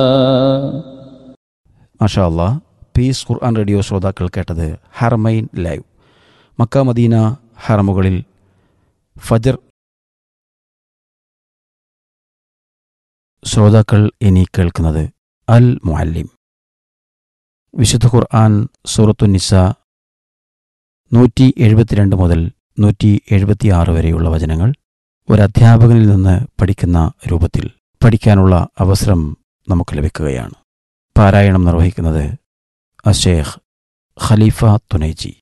മാഷാ അല്ലാ പീസ് ഖുർആൻ റേഡിയോ ശ്രോതാക്കൾ കേട്ടത് ഹർമൈൻ ലൈവ് മക്ക മദീന ഹറമുകളിൽ ഫജർ ശ്രോതാക്കൾ ഇനി കേൾക്കുന്നത് അൽ മുഅല്ലിം വിശുദ്ധ ഖുർആൻ സൂറത്തു നിസ നൂറ്റി എഴുപത്തിരണ്ട് മുതൽ നൂറ്റി എഴുപത്തിയാറ് വരെയുള്ള വചനങ്ങൾ ഒരധ്യാപകനിൽ നിന്ന് പഠിക്കുന്ന രൂപത്തിൽ പഠിക്കാനുള്ള അവസരം നമുക്ക് ലഭിക്കുകയാണ് പാരായണം നിർവഹിക്കുന്നത് അഷേഖ് ഖലീഫ തുനൈജി